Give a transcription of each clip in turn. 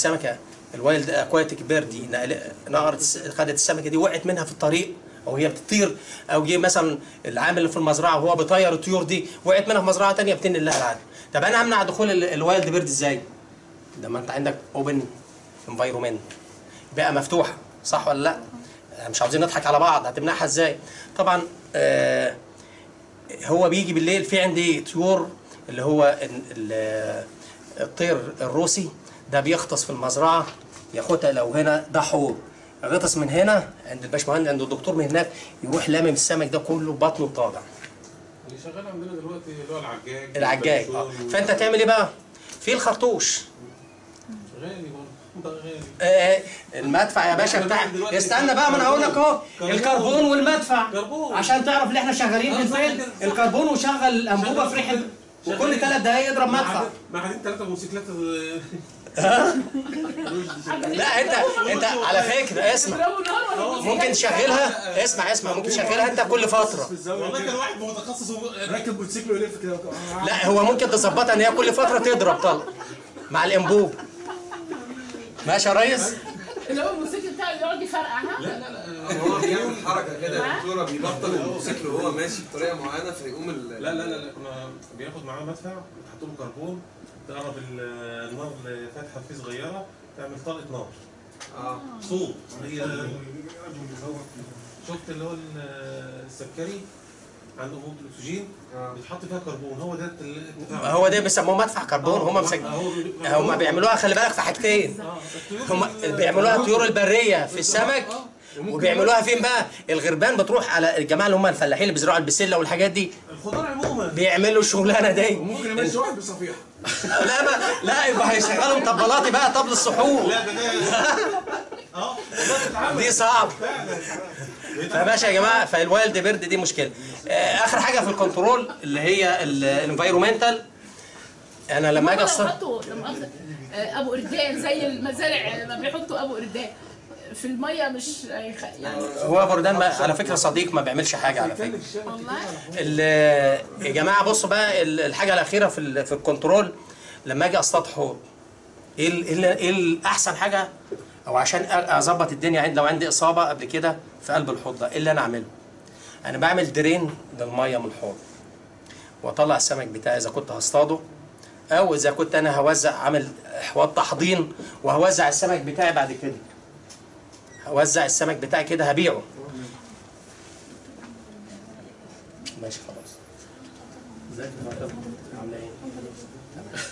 السمكه الوايلد اكواتيك بيردي نقل- نقرت الس- خدت السمكه دي وقعت منها في الطريق او هي بتطير او جه مثلا العامل اللي في المزرعه وهو بيطير الطيور دي وقعت منها في مزرعه تانية بتنقل لها العدوى طب انا همنع دخول ال- الوايلد بيرد ازاي؟ لما انت عندك اوبن انفايرومنت بيئه مفتوحه صح ولا لا؟ مش عاوزين نضحك على بعض هتمنعها ازاي؟ طبعا آه هو بيجي بالليل في عندي طيور اللي هو ال- ال- الطير الروسي ده بيغطس في المزرعه ياخدها لو هنا ده حور غطس من هنا عند الباشمهندس عند الدكتور من هناك يروح لامم السمك ده كله بطنه طالع اللي شغال عندنا دلوقتي اللي هو العجاج العجاج اه والبلشون فانت تعمل ايه بقى؟ في الخرطوش غالي برضه غالي آه، المدفع يا باشا بتاع استنى بقى ما انا هقول لك اهو الكربون والمدفع كربون. عشان تعرف ان احنا شغالين في الفيلم الكربون وشغل الانبوبه في ريحه وكل ثلاث دقايق يضرب مدفع ما قاعدين ثلاثة موتوسيكلات لا انت انت على فكره اسمع ممكن تشغلها اسمع اسمع ممكن تشغلها انت كل فتره والله كان واحد متخصص راكب موتوسيكل ويلف كده لا هو ممكن تظبطها ان هي كل فتره تضرب طلق مع الانبوب ماشي يا ريس اللي هو الموسيقى بتاعه يقعد يفرقع ها؟ هو بيعمل حركه كده يا دكتوره بيبطل الموتوسيكل وهو ماشي بطريقه معينه فيقوم ال... لا لا لا لا كنا بياخد معاه مدفع وتحط له كربون تقرب ال- النار لفتحه فيه صغيره تعمل طلقه نار اه صوت هي شفت اللي هو ال- السكري عنده انبوبه الاكسجين آه. بيتحط فيها كربون هو ده ال- ما هو ده بيسموه مدفع كربون هم مسك... هم بيعملوها خلي بالك في حاجتين هم بيعملوها الطيور البريه في السمك وبيعملوها فين بقى؟ الغربان بتروح على الجماعه اللي هم الفلاحين اللي بيزرعوا البسله والحاجات دي الخضار عموما بيعملوا الشغلانه دي ممكن يمشي واحد بصفيحه لا ما لا يبقى هيشغلوا مطبلاتي بقى طبل السحور لا ده ده اه والله بتتعمل دي صعب فيا باشا يا جماعه فالوايلد بيرد دي مشكله آه، اخر حاجه في الكنترول اللي هي الانفايرومنتال انا لما اجي لو أصطاد حطوا لما أخذ ابو قردان زي المزارع لما بيحطوا ابو قردان في الميه مش هيخ- يعني هو بردان ما- على فكره صديق ما بيعملش حاجه على فكره والله ال- يا جماعه بصوا بقى ال- الحاجه الاخيره في ال- في الكنترول لما اجي اصطاد حوض ايه ال- ايه ال- ايه الاحسن حاجه او عشان أ- اظبط الدنيا عند لو عندي اصابه قبل كده في قلب الحوض ده ايه اللي انا اعمله انا بعمل درين للميه من الحوض واطلع السمك بتاعي اذا كنت هصطاده او اذا كنت انا هوزع عامل حوض تحضين وهوزع السمك بتاعي بعد كده هوزع السمك بتاعي كده هبيعه ماشي خلاص ازيك يا فاطمه عامله ايه تمام.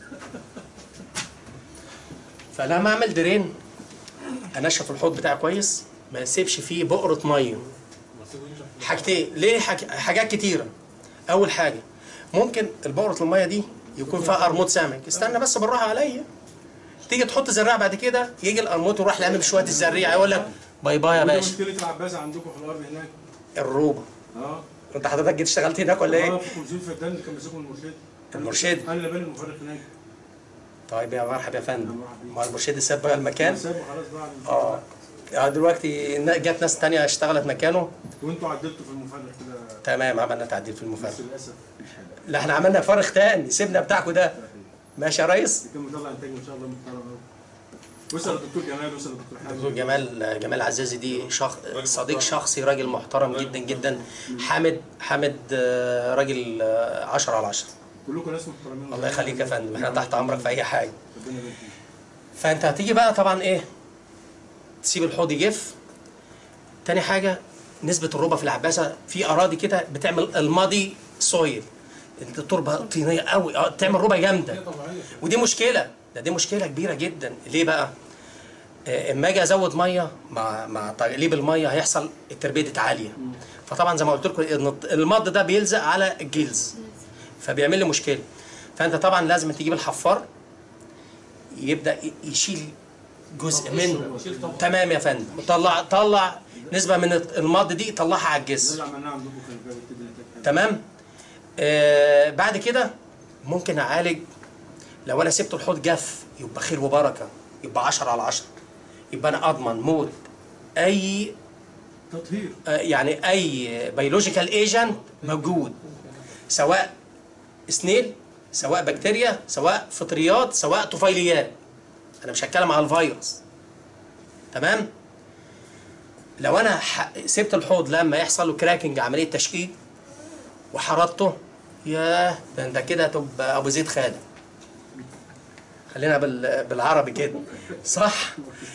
فلما اعمل درين انشف الحوض بتاعي كويس ما اسيبش فيه بؤره ميه حاجتين ليه حاج... حاجات كتيره اول حاجه ممكن البؤره الميه دي يكون فيها قرموط سمك استنى بس بالراحه عليا تيجي تحط زراع بعد كده يجي القرموط يروح لامم شويه الزريعه يقول لك باي باي يا ودي باشا مشكله العباسه عندكم في الارض هناك الروبه اه انت حضرتك جيت اشتغلت هناك ولا اه ايه؟ في كلثوم فدان اللي كان ماسكهم المرشد المرشد انا اللي بالي المفرق هناك طيب يا مرحبا يا فندم ما المرشد ساب بقى المكان سابه خلاص بقى اه يعني دلوقتي نا- جت ناس تانية اشتغلت مكانه وانتوا عدلتوا في المفرق كده تمام عملنا تعديل في المفرق بس للاسف لا احنا عملنا فرق تاني سيبنا بتاعكم ده ماشي يا ريس كان مطلع انتاج ما شاء الله محترم قوي وصل الدكتور جمال وصل الدكتور دكتور حامد جمال جمال عزازي دي شخص صديق شخصي راجل محترم جدا جدا حامد حامد آه، راجل 10 على 10 كلكم ناس محترمين الله يخليك يا فندم احنا تحت امرك في اي حاجه ربنا يبارك فيك فانت هتيجي بقى طبعا ايه تسيب الحوض يجف تاني حاجه نسبه الربا في العباسه في اراضي كده بتعمل الماضي سويل التربه طينيه قوي اه بتعمل ربا جامده ودي مشكله ده دي مشكله كبيره جدا ليه بقى آه، اما اجي ازود ميه مع مع تقليب الميه هيحصل التربيدة عاليه فطبعا زي ما قلت لكم إن المض ده بيلزق على الجلز فبيعمل لي مشكله فانت طبعا لازم تجيب الحفار يبدا ي- يشيل جزء منه تمام يا فندم طلع طلع نسبه من المض دي طلعها على ده الجسر اللي عملناه عندكم في الباب الدنيا كانت تمام آه بعد كده ممكن اعالج لو انا سبت الحوض جف يبقى خير وبركه يبقى 10 على 10 يبقى انا اضمن موت اي تطهير آه يعني اي بيولوجيكال ايجنت موجود سواء سنيل سواء بكتيريا سواء فطريات سواء طفيليات انا مش هتكلم على الفيروس تمام لو انا ح- سبت الحوض لما يحصل له كراكنج عمليه تشكيك وحرضته ياه ده انت كده هتبقى ابو زيد خالد خلينا بال- بالعربي كده صح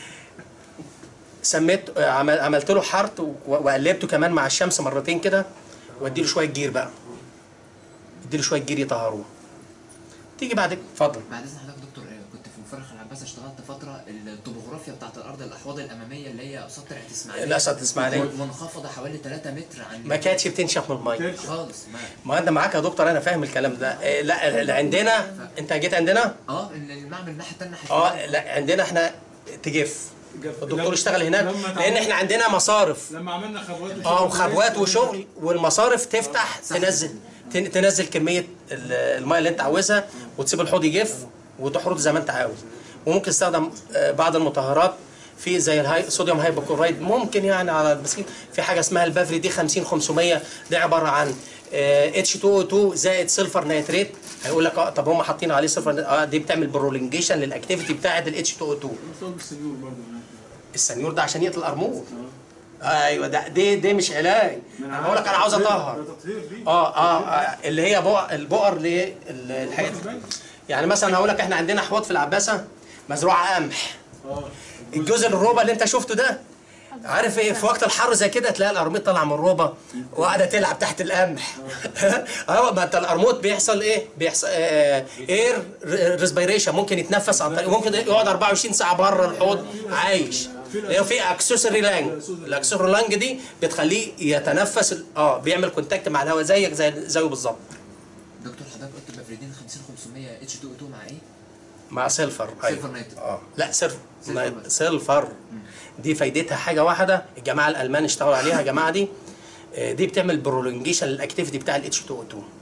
سميت عمل عملت له حرط و- وقلبته كمان مع الشمس مرتين كده واديله شويه جير بقى اديله شويه جير يطهروه تيجي بعد اتفضل بعد اذن حضرتك دكتور آه، كنت في مفرخ العباس اشتغلت فتره الطبوغرافيا بتاعت الارض الاحواض الاماميه اللي هي قصاد طلعت اسماعيليه الأسد الإسماعيلية. منخفضه حوالي 3 متر عن ما كانتش بتنشف من الميه خالص ما ما انت معاك يا دكتور انا فاهم الكلام ده إيه، لا اللي عندنا انت جيت عندنا اه ال- المعمل الناحيه الثانيه اه لا عندنا احنا تجف الدكتور لما- اشتغل هناك لما لان اتعمل- احنا عندنا مصارف لما عملنا خبوات وشغل اه وخبوات كويس، وشغل والمصارف تفتح تنزل تن- تنزل كميه ال- الميه اللي انت عاوزها وتسيب الحوض يجف وتحرض زي ما انت عاوز وممكن تستخدم آه، بعض المطهرات في زي الهاي صوديوم هايبوكلورايد ممكن يعني على البسيط في حاجه اسمها البافري دي 50 500 ده عباره عن اتش 2 او 2 زائد سلفر نيتريت هيقول لك اه طب هم حاطين عليه سلفر اه دي بتعمل برولنجيشن للاكتيفيتي بتاعه الاتش 2 او 2 صوب السنيور برضه هناك. السنيور ده عشان يقتل القرموط ايوه ده دي دي مش علاج انا بقول لك انا عاوز اطهر ده تطهير ليه اه اه, آه اللي هي بؤر البؤر للحاجات دي. يعني مثلا هقول لك احنا عندنا حوض في العباسه مزروعه قمح اه الجزء الربع اللي انت شفته ده عارف ايه في وقت الحر زي كده تلاقي القرميط طالع من الربع وقاعده تلعب تحت القمح اه ما انت القرموط بيحصل ايه بيحصل آه اير ريسبيريشن ممكن يتنفس عن طريق ممكن يقعد 24 ساعه بره الحوض عايش لو في اكسسوري لانج الاكسسوري لانج دي بتخليه يتنفس ال- اه بيعمل كونتاكت مع الهواء زيك زي زيه بالظبط دكتور حضرتك قلت بفريدين 50 500 اتش 2 2 مع ايه؟ مع سيلفر سيلفر نايترو. اه لا سيلفر سيلفر نايت- نايترو. سيلفر دي فايدتها حاجه واحده الجماعه الالمان اشتغلوا عليها يا جماعه دي آه، دي بتعمل برولونجيشن للاكتيفيتي بتاع الاتش 2 او 2 تمام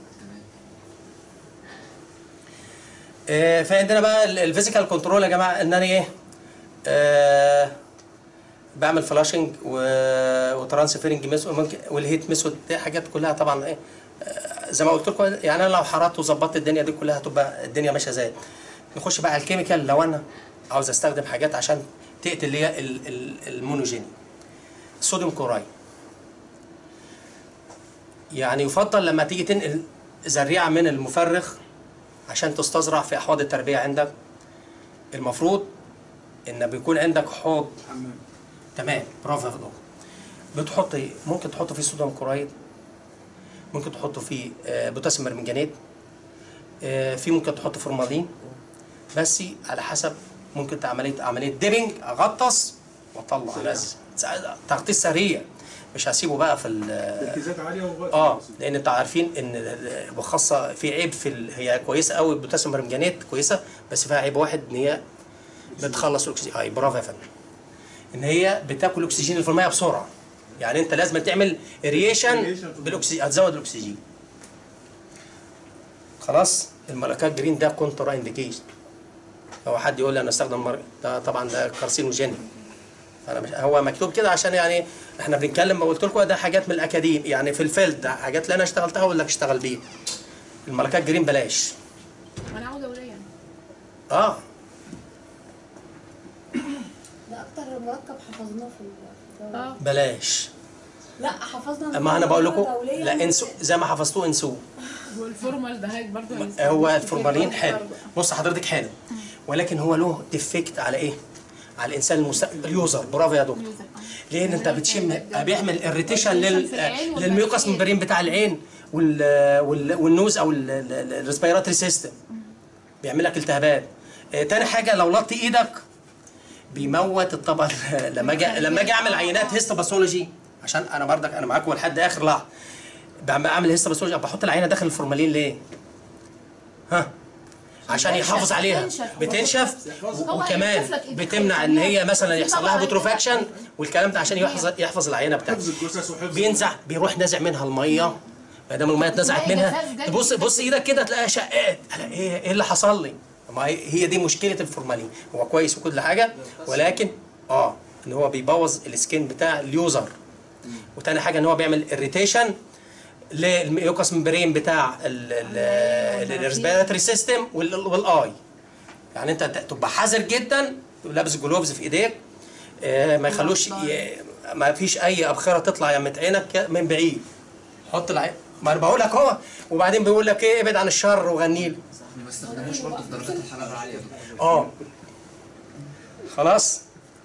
آه، فعندنا بقى الفيزيكال كنترول يا جماعه ان انا ايه آه بعمل فلاشنج وترانسفيرنج ميثود ممكن والهيت ميثود دي حاجات كلها طبعا ايه آه، زي ما قلت لكم يعني انا لو حررت وظبطت الدنيا دي كلها هتبقى الدنيا ماشيه زي نخش بقى على الكيميكال لو انا عاوز استخدم حاجات عشان تقتل اللي هي ال- ال- المونوجيني الصوديوم كورايد يعني يفضل لما تيجي تنقل زريعه من المفرخ عشان تستزرع في احواض التربيه عندك المفروض ان بيكون عندك حوض حمام تمام برافو يا فضل بتحط إيه؟ ممكن تحط فيه صوديوم كورايد ممكن تحط فيه آه، بوتاسيوم مرمنجانات آه، في ممكن تحط فورمالين بس على حسب ممكن ت- عمليه عمليه ديبنج اغطس واطلع انزل تغطيس سريع مش هسيبه بقى في ال- تركيزات عاليه ووقت اه بسيط. لان انتوا عارفين ان ال- وخاصه في عيب في ال... هي كويسه قوي البوتاسيوم مرمجانات كويسه بس فيها عيب واحد ان هي بتخلص الاكسجين اي برافو يا فندم ان هي بتاكل الاكسجين اللي في الميه بسرعه يعني انت لازم تعمل ريشن Aeration في بالاكسجين هتزود الاكسجين خلاص الملكات جرين ده كونترا انديكيشن لو حد يقول لي انا استخدم مر... ده طبعا ده كارسينوجين انا مش هو مكتوب كده عشان يعني احنا بنتكلم ما قلت لكم ده حاجات من الاكاديم يعني في الفيلد ده حاجات اللي انا اشتغلتها ولا اشتغل بيها الملكات جرين بلاش انا عاوزه وليا اه ده اكتر مركب حفظناه في ال- في الدورة. اه بلاش لا حفظنا اما انا بقول لكم دولية لا انسوا زي ما حفظتوه انسوه والفورمال ده هيك برضه هو الفورمالين حلو بص حضرتك حلو ولكن هو له ديفكت على ايه؟ على الانسان المست... اليوزر برافو يا دكتور لان انت بتشم بيعمل اريتيشن لل... في العين ولا للميوكس في إيه؟ ممبرين بتاع العين وال... وال... والنوز او الريسبيراتوري سيستم بيعمل لك التهابات آه، تاني حاجه لو لطت ايدك بيموت الطبقه لما اجي لما اجي اعمل عينات هيستوباثولوجي عشان انا بردك انا معاكم لحد اخر لحظه بعمل اعمل هيستوباثولوجي بحط العينه داخل الفورمالين ليه؟ ها عشان يحافظ عليها بتنشف. بتنشف هو وكمان هينشف لك إيدك. بتمنع ان هي مثلا في يحصل لها طبقة بوتروفاكشن كده. والكلام ده عشان يحفظ يحفظ العينه حفظ بتاعته الجثث وحفظ بينزع بيروح نازع منها الميه ما دام الميه اتنزعت هي منها جفاف جدا. تبص بص ايدك كده تلاقيها شقات ألا ايه ايه اللي حصل لي؟ ما هي هي دي مشكله الفورمالين هو كويس وكل حاجه ولكن اه ان هو بيبوظ السكين بتاع اليوزر وتاني حاجه ان هو بيعمل اريتيشن للميوكس ممبرين بتاع الريسبيراتوري سيستم والاي يعني انت ت- تبقى حذر جدا لابس جلوفز في ايديك آه، ما يخلوش ي- ما فيش اي ابخره تطلع يمة عينك من بعيد حط العين ما انا بقول لك هو وبعدين بيقول لك ايه ابعد عن الشر وغني له ما استخدموش برضه في درجات الحراره العاليه يا دكتور اه خلاص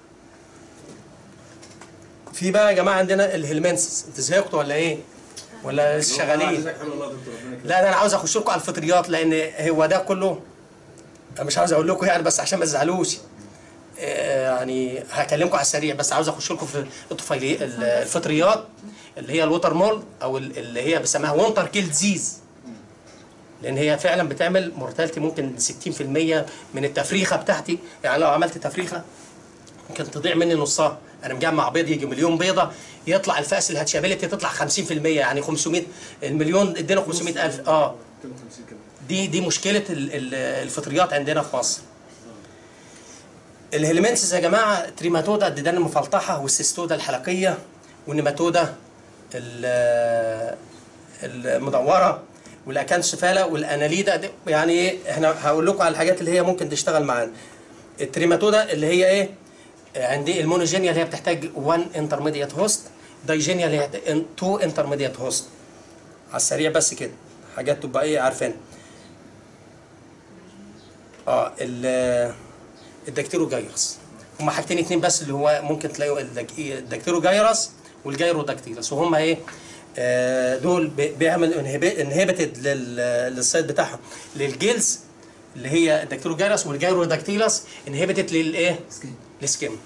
في بقى يا جماعه عندنا الهلمنسز انتوا زهقتوا ولا ايه؟ ولا لسه شغالين؟ جزاك الله دكتور ربنا يكرمك. لا ده انا عاوز اخش لكم على الفطريات لان هو ده كله انا مش عاوز اقول لكم يعني بس عشان ما تزعلوش آه، يعني هكلمكم على السريع بس عاوز اخش لكم في الطفيلي ال- الفطريات اللي هي الوتر مول او ال- اللي هي بسميها وونتر كيل ديزيز لان هي فعلا بتعمل مورتاليتي ممكن 60% من التفريخه بتاعتي يعني لو عملت تفريخه ممكن تضيع مني نصها انا مجمع بيض يجي مليون بيضه يطلع الفاس الهاتشابيلتي تطلع 50% يعني 500 المليون ادينا 500000 اه 250 كده دي دي مشكله ال- ال- الفطريات عندنا في مصر الهلمنسز يا جماعه تريماتودا الديدان المفلطحه والسيستودا الحلقيه والنيماتودا ال- المدوره والاكانسفالا والاناليدا دي يعني ايه احنا هقول لكم على الحاجات اللي هي ممكن تشتغل معانا التريماتودا اللي هي ايه عندي المونوجينيا اللي هي بتحتاج 1 انترميديت هوست دايجينيا اللي هي 2 انترميديت هوست على السريع بس كده حاجات تبقى ايه عارفينها اه ال- الدكتيروجايرس هما حاجتين اتنين بس اللي هو ممكن تلاقوا الدك- الدكتيروجايرس والجايروداكتيلس وهما ايه آه دول بي- بيعمل انهبيتد للسايت بتاعهم للجيلز اللي هي الدكتيروجايرس والجايروداكتيلس انهبيتد للايه؟ سكين السكيم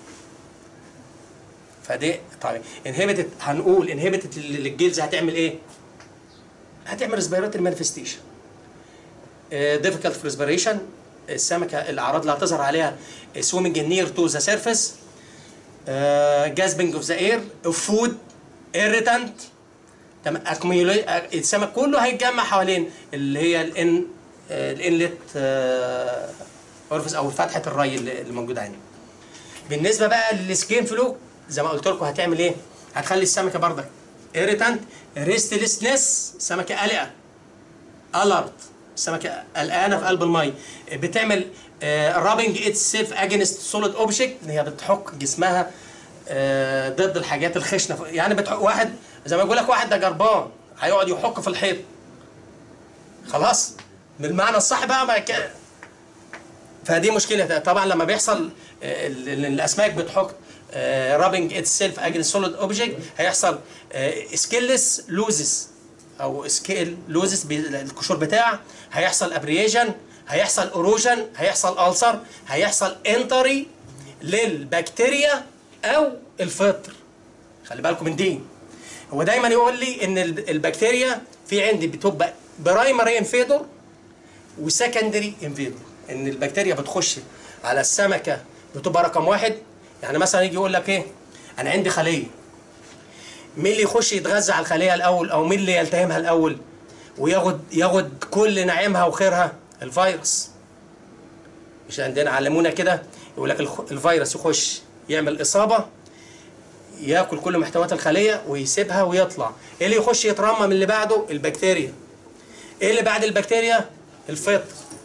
فدي طيب انهبيتد هنقول انهبيتد للجيلز هتعمل ايه؟ هتعمل ريسبيراتوري مانيفستيشن ديفيكالت في ريسبيريشن السمكه الاعراض اللي هتظهر عليها سويمنج نير تو ذا سيرفيس جاسبنج اوف ذا اير فود irritant تمام accumulate- السمك كله هيتجمع حوالين اللي هي الان الانلت اورفيس او فتحه الري اللي اللي موجوده عندنا بالنسبه بقى للسكين فلو زي ما قلت لكم هتعمل ايه؟ هتخلي السمكه بردك irritant restlessness سمكه قلقه alert السمكه قلقانه في قلب الميه بتعمل رابنج اتس سيلف اجينست سوليد اوبجكت ان هي بتحك جسمها آه، ضد الحاجات الخشنه يعني بتحك واحد زي ما بقول لك واحد ده جربان هيقعد يحك في الحيط خلاص بالمعنى الصح بقى ما ك... فدي مشكله طبعا لما بيحصل آه، ال- ال- الاسماك بتحك رابنج اتس سيلف اجينست سوليد اوبجكت هيحصل سكيلس لوزز او سكيل لوزز القشور بتاع هيحصل ابريجن هيحصل اروجن هيحصل ألسر هيحصل انتري للبكتيريا او الفطر خلي بالكم من دي هو دايما يقول لي ان ال- البكتيريا في عندي بتبقى برايمري انفيدور وسكندري انفيدور ان البكتيريا بتخش على السمكه بتبقى رقم واحد يعني مثلا يجي يقول لك ايه انا عندي خليه مين اللي يخش يتغذى على الخليه الاول او مين اللي يلتهمها الاول وياخد ياخد كل نعيمها وخيرها الفيروس مش عندنا علمونا كده يقول لك الخ- الفيروس يخش يعمل اصابه ياكل كل محتويات الخليه ويسيبها ويطلع ايه اللي يخش يترمى من اللي بعده البكتيريا ايه اللي بعد البكتيريا الفطر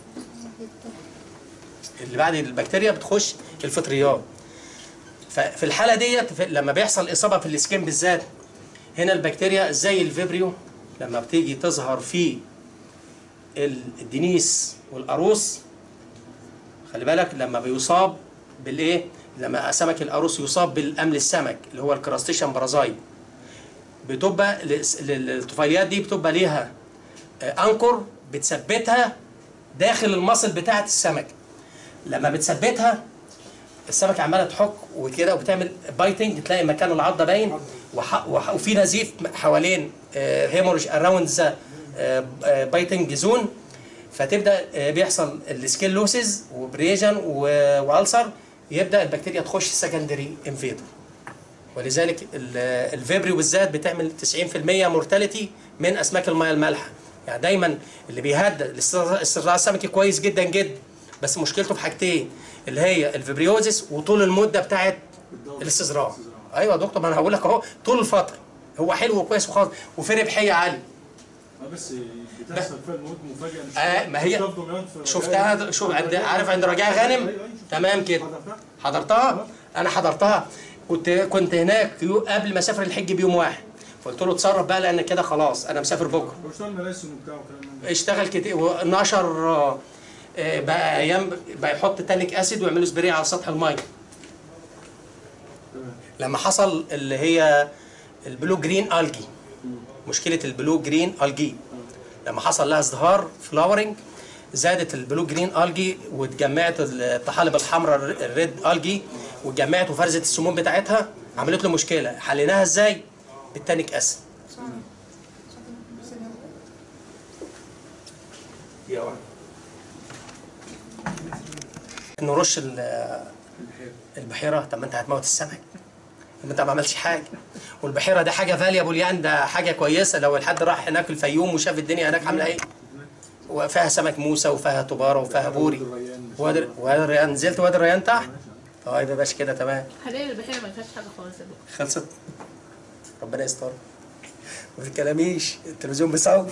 اللي بعد البكتيريا بتخش الفطريات ففي الحاله ديت في- لما بيحصل اصابه في السكين بالذات هنا البكتيريا زي الفيبريو لما بتيجي تظهر في ال- الدنيس والقاروص خلي بالك لما بيصاب بالايه لما سمك القاروص يصاب بالامل السمك اللي هو الكراستيشن برازايت بتبقى للس- لل- الطفيليات دي بتبقى ليها آه، انكر بتثبتها داخل المصل بتاعه السمك لما بتثبتها السمكه عماله تحك وكده وبتعمل بايتنج تلاقي مكان العضه باين وح... وح... وفي نزيف حوالين هيمورج اراوند ذا بايتنج زون فتبدا آه، بيحصل السكيلوسيس وبريجن و- والسر يبدا البكتيريا تخش سكندري انفيدور ولذلك ال- الفيبريو بالذات بتعمل 90% مورتاليتي من اسماك المياه المالحه يعني دايما اللي بيهدد الاستزراع الاستزراع السمكي كويس جدا جدا بس مشكلته في حاجتين اللي هي الفيبريوزيس وطول المده بتاعت الاستزراع ايوه يا دكتور ما انا هقول لك اهو طول الفتره هو حلو وكويس وخالص وفي ربحيه عاليه اه بس بتحصل فيها الموت مفاجئه مش آه، ما هي- شفت دمياط في شفتها شوف عند عارف عند رجاء غانم أيوة، أيوة. تمام كده حضرتها؟ حضرتها انا حضرتها كنت كنت هناك يو- قبل ما اسافر الحج بيوم واحد فقلت له اتصرف بقى لان كده خلاص انا مسافر بكره واشتغل ملاسم وبتاع وكلام من ده اشتغل كتير ونشر آه، آه، بقى ايام بقى يحط تانيك اسيد ويعملوا سبراي على سطح الميه تمام لما حصل اللي هي البلو جرين الجي مشكله البلو جرين الجي لما حصل لها ازدهار فلاورنج زادت البلو جرين الجي واتجمعت الطحالب الحمراء الر- الريد الجي واتجمعت وفرزت السموم بتاعتها عملت له مشكله حليناها ازاي بالتانيك اسيد نرش ال- البحيره طب ما انت هتموت السمك طب انت ما عملتش حاجه والبحيره دي حاجه فاليبل يعني ده حاجه كويسه لو الحد راح هناك الفيوم وشاف الدنيا هناك عامله ايه وفيها سمك موسى وفيها طباره وفيها بوري وادي وادي الريان نزلت وادي الريان تحت طيب يا باشا كده تمام حاليا البحيره ما فيهاش حاجه خالص يا دكتور خلصت ربنا يستر ما تتكلميش التلفزيون بيصور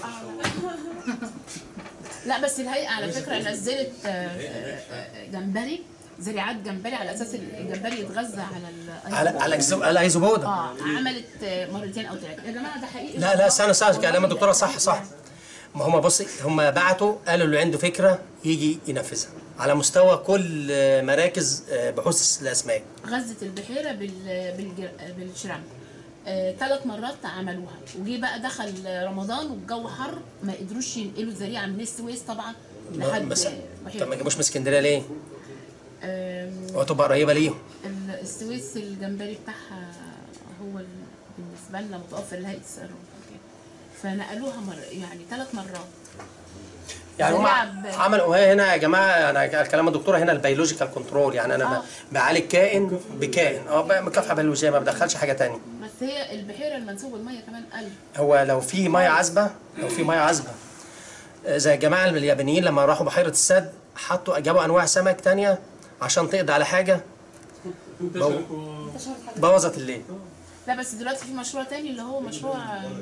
لا بس الهيئه على فكره نزلت آه، آه، آه، جمبري زريعات جمبري على اساس الجمبري يتغذى على ال- على على الزو- على ايزوبودا اه عملت آه، مرتين او ثلاثه يا جماعه ده حقيقي لا لا استنى استنى كلام الدكتوره صح صح ما هم بصي هم بعتوا قالوا اللي عنده فكره يجي ينفذها على مستوى كل آه، مراكز آه، بحوث الاسماك غزت البحيره بال بالجر... بالشرم ثلاث مرات عملوها وجي بقى دخل رمضان والجو حر ما قدروش ينقلوا الذريعه من السويس طبعا لحد بس بحيرة. طب ما يجيبوش من اسكندريه ليه؟ آم، وتبقى قريبه ليهم ال- السويس الجمبري بتاعها هو ال- بالنسبه لنا متوفر لهيئه السعر والفواكه. فنقلوها مر يعني ثلاث مرات يعني هم زريعة ب- عملوا هي هنا يا جماعه انا كلام الدكتوره هنا البيولوجيكال كنترول يعني انا آه. ب- بعالج كائن بكائن اه بقى مكافحه بيولوجيه ما بدخلش حاجه تانية بس هي البحيره المنسوب الميه كمان قل هو لو في ميه عذبه لو في ميه عذبه آه، زي الجماعه اليابانيين لما راحوا بحيره السد حطوا جابوا انواع سمك تانية عشان تقضي على حاجه انتشرت و- بوظت الليل لا بس دلوقتي في مشروع تاني اللي هو مشروع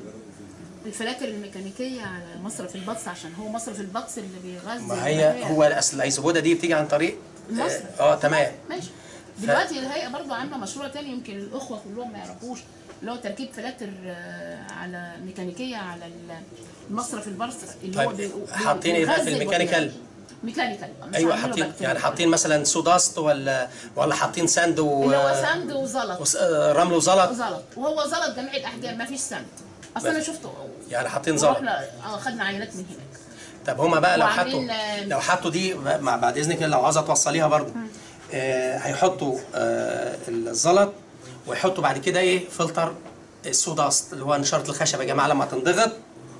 الفلاتر الميكانيكيه على مصرف البطس عشان هو مصرف البطس اللي بيغذي ما هي البحيرة. هو اصل الايزوبودا دي بتيجي عن طريق مصر. اه, آه تمام ماشي دلوقتي الهيئه برضو عامله مشروع تاني يمكن الاخوه كلهم ما يعرفوش اللي هو تركيب فلاتر آه، على ميكانيكيه على ال- المصرف البرص اللي هو طيب، بي- بي- حاطين إيه بقى في بيغذي الميكانيكال؟ البحيرة. ميكانيكال مش ايوه عاملينه حاطين بكتيريا. يعني حاطين مثلا سوداست ولا ولا حاطين ساند و اللي هو ساند وزلط وس- آه، رمل وزلط زلط وهو زلط جميع الاحجام ما فيش ساند اصل انا شفته يعني حاطين زلط ورحنا اه خدنا عينات من هناك طب هما بقى لو وعاملين، حطوا آه، لو حطوا دي مع بعد اذنك لو عاوزه توصليها برضو آه هيحطوا آه الزلط ويحطوا بعد كده ايه فلتر السوداست اللي هو نشاره الخشب يا جماعه لما تنضغط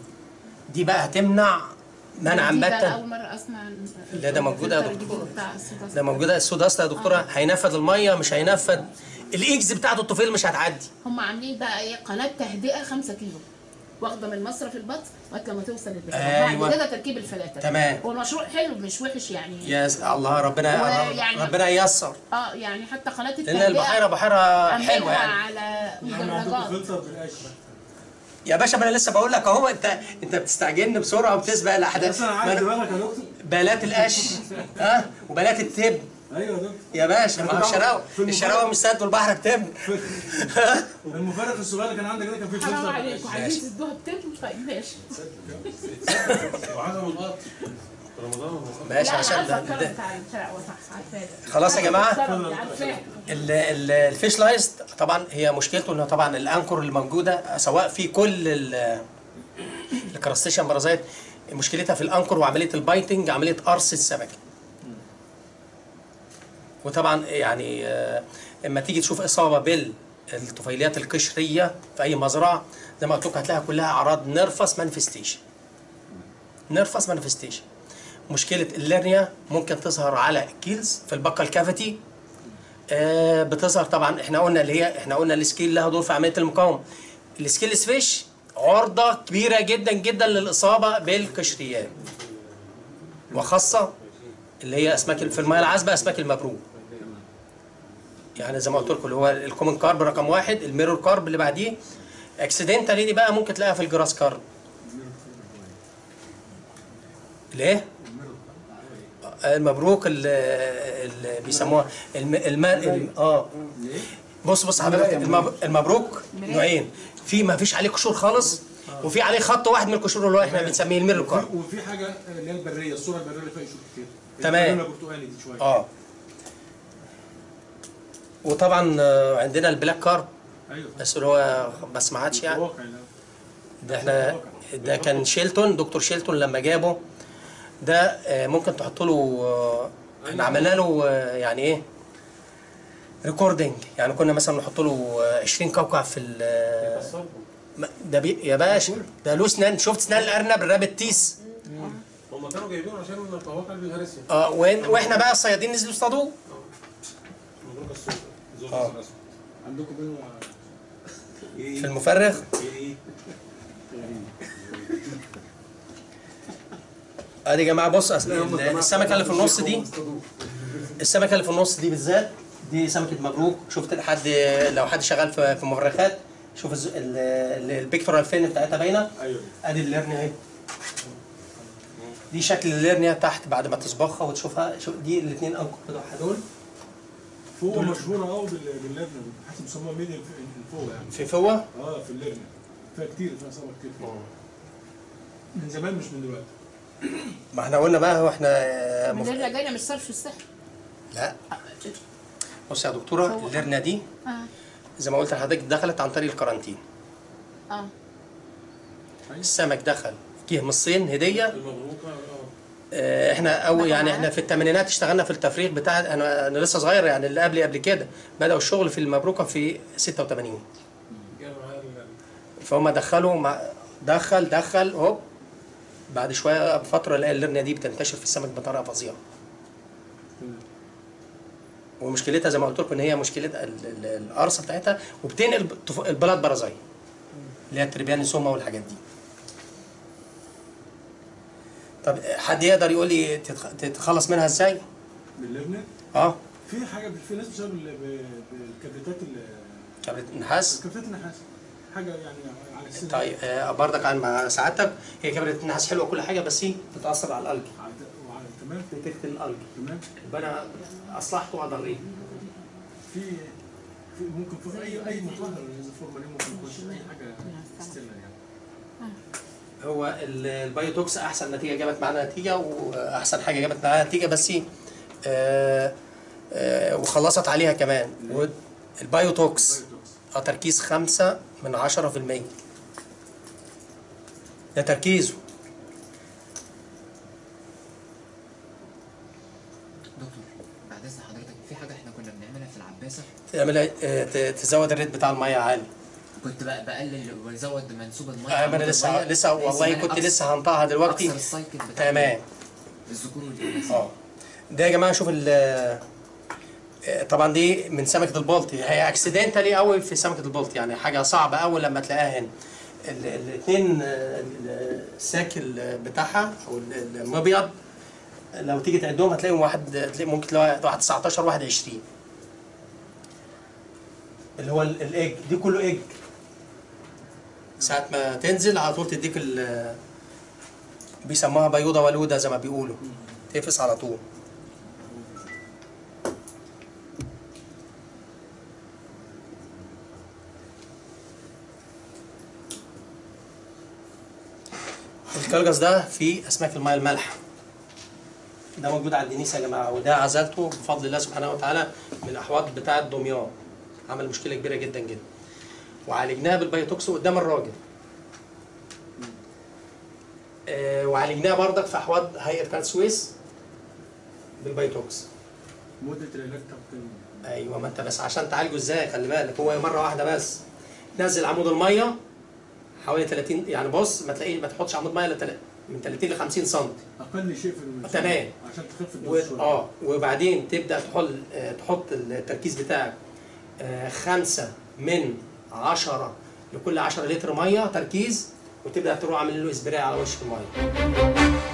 دي بقى هتمنع منعا دي بقى باتا اول مره اسمع عن لا، ده موجود يا الفلتر دكتور. الجديد بتاع السوداء. ده موجوده السوداست يا دكتوره هينفذ الميه مش هينفذ الاكس بتاعت الطفيل مش هتعدي هم عاملين بقى ايه قناه تهدئه 5 كيلو واخده من مصرف البط لغايه لما توصل البحيره أيوة. بعد كده تركيب الفلاتر تمام. هو المشروع حلو مش وحش يعني يا س- الله ربنا ويعني- ربنا ييسر اه يعني حتى قناه لان التهدئه البحيره بحيره عاملينها حلوه يعني على احنا عندكم مدرجات فلتر بالقش يا باشا ما انا لسه بقول لك اهو انت انت بتستعجلني بسرعه وبتسبق الاحداث بس انا ما عايز أنا- دماغك يا دكتور بلات القش ها وبلات التب ايوه يا دكتور يا باشا ما هو الشراوي في المباراة- الشراوي مش سد والبحر بتب المفرق الصغير اللي كان عندك ده كان فيه حرام فلتر عليكم عايزين تدوها بتلج طيب ماشي وعدم الغط رمضان ماشي لا عشان انا ده, عارفه ده الكرم بتاع الشارع وصح عارفاه خلاص يا جماعه الكرم دي عارفاه ال- ال- الفيش لايست طبعا هي مشكلته انه طبعا الانكر اللي موجوده سواء في كل ال- الكراستيشن بارازايت مشكلتها في الانكر وعمليه البايتنج عمليه قرص السمكه وطبعا يعني آه، اما تيجي تشوف اصابه بالطفيليات القشريه في اي مزرعه زي ما قلت لكم هتلاقيها كلها اعراض نيرفس مانيفستيشن نيرفس مانيفستيشن مشكله الليرنيا ممكن تظهر على الكيلز في البقه الكافيتي آه، بتظهر طبعا احنا قلنا اللي هي احنا قلنا السكيل لها دور في عمليه المقاومه السكيل فيش عرضه كبيره جدا جدا للاصابه بالقشريات وخاصه اللي هي اسماك في المياه العذبه اسماك المبروك يعني زي ما قلت لكم اللي هو الكومن كارب رقم واحد الميرور كارب اللي بعديه اكسيدنتالي دي بقى ممكن تلاقيها في الجراس كارب ليه؟ المبروك اللي بيسموها الم... الم... الم... اه بص بص حضرتك المب... المبروك نوعين في ما فيش عليه قشور خالص وفي عليه خط واحد من القشور اللي هو احنا بنسميه الميرور كار وفي- وفي حاجه اللي هي البريه الصوره البريه اللي فيها شوك كتير تمام. اللون البرتقالي دي شويه اه وطبعا آه، عندنا البلاك كار ايوه بس اللي هو بس ما عادش يعني واقع لا. ده احنا ده كان شيلتون دكتور شيلتون لما جابه ده آه، ممكن تحط له آه، احنا عملنا له آه، يعني ايه ريكوردنج يعني كنا مثلا نحط له آه، 20 كوكع في ال آه، ما- ده بي يا باشا ده له اسنان شفت اسنان الارنب الرابط تيس هم كانوا جايبينه عشان القواقع بالهرسيا اه وين واحنا بقى الصيادين نزلوا اصطادوه مبروك الصوت زوج آه. الاسود عندكم بينهم في المفرغ ايه ادي يا جماعه بص أصل ال- السمكه اللي في النص دي السمكه اللي في النص دي بالذات دي سمكه مبروك شفت حد لو حد شغال في في مفرخات شوف الز- ال- ال- البيكتورال فين بتاعتها باينه ايوه ادي الليرنيا اهي دي شكل الليرنيا تحت بعد ما تصبغها وتشوفها شوف دي الاثنين انكم بتوعها دول فوق مشهوره قوي باللبنه حتى بيسموها ميديا فوق يعني في فوه اه في اللبنه فيها كتير فيها صبر كتير فيها. من زمان مش من دلوقتي ما احنا قلنا بقى هو احنا آه، من مف... اللي جاينا من الصرف الصحي لا بص يا دكتوره الليرنيا دي اه زي ما قلت لحضرتك دخلت عن طريق الكارانتين اه السمك دخل جه من الصين هديه المبروك اه آه، احنا او يعني احنا في الثمانينات اشتغلنا في التفريغ بتاع انا انا لسه صغير يعني اللي قبلي قبل كده بداوا الشغل في المبروكه في 86 جاي معايا ال- فهم دخلوا مع دخل دخل هوب بعد شويه بفتره لقى الليرنيا دي بتنتشر في السمك بطريقه فظيعه ومشكلتها زي ما قلت لكم ان هي مشكله ال- ال- القرصه بتاعتها وبتنقل طف- البلاد برازاي اللي هي التربيان سوما والحاجات دي طب حد يقدر يقول لي تتخ- تتخلص منها ازاي؟ باللبنه اه في حاجه في ناس بسبب ال- ب- بالكبريتات ال- كبريت النحاس الكبريتات النحاس حاجه يعني على السن طيب آه، برضك عن مع سعادتك هي كبريت النحاس حلوه كل حاجه بس هي بتاثر على الالجي على- وعلى تمام بتقتل الالجي تمام يبقى انا اصلحته اضريه في في ممكن في اي اي مطهر زي الفورمالين ممكن يخش اي حاجه تستنى يعني هو ال- البايوتوكس احسن نتيجه جابت معانا نتيجه واحسن حاجه جابت معانا نتيجه بس هي آه آه وخلصت عليها كمان البايوتوكس اه تركيز خمسة من عشرة في المية ده تركيزه دكتور بعد اذن حضرتك في حاجه احنا كنا بنعملها في العباسه تعمل آه، ت- تزود الريت بتاع المية عالي كنت بقى بقلل وازود منسوب الميه آه، ما انا عمود لسه المية، لسه بحيث والله إن أنا كنت أكسر- لسه هنطقها دلوقتي اكسر السايكل بتاع تمام الذكور والاناث اه ده يا جماعه شوف ال آه، طبعا دي من سمكه البلطي هي اكسيدنتالي قوي في سمكه البلطي يعني حاجه صعبه قوي لما تلاقيها هنا الاثنين الساك ال- بتاعها او ال- ال- المبيض لو تيجي تعدهم هتلاقيهم واحد تلاقي ممكن تلاقي واحد 19 واحد 20 اللي هو ال- الايج دي كله ايج ساعة ما تنزل على طول تديك ال بيسموها بيوضة ولودة زي ما بيقولوا تقفز على طول الكلجس ده فيه اسماك الماء المالحه ده موجود عند النيس يا جماعه وده عزلته بفضل الله سبحانه وتعالى من الاحواض بتاعه دمياط عمل مشكله كبيره جدا جدا وعالجناها بالبيوتوكس قدام الراجل آه وعالجناها بردك في احواض هيئه قناه السويس بالبيوتوكس مده العلاج تقريبا ايوه ما انت بس عشان تعالجه ازاي خلي بالك هو مره واحده بس نزل عمود الميه حوالي 30 يعني بص ما تلاقيه ما تحطش عمود ميه الا تل- من 30 ل 50 سم اقل شيء في المنسوب تمام. عشان تخف و... الدوز شويه اه وبعدين تبدا تحط تحط التركيز بتاعك آه، خمسة من عشرة لكل 10 لتر ميه تركيز وتبدا تروح عامل له اسبراي على وش الميه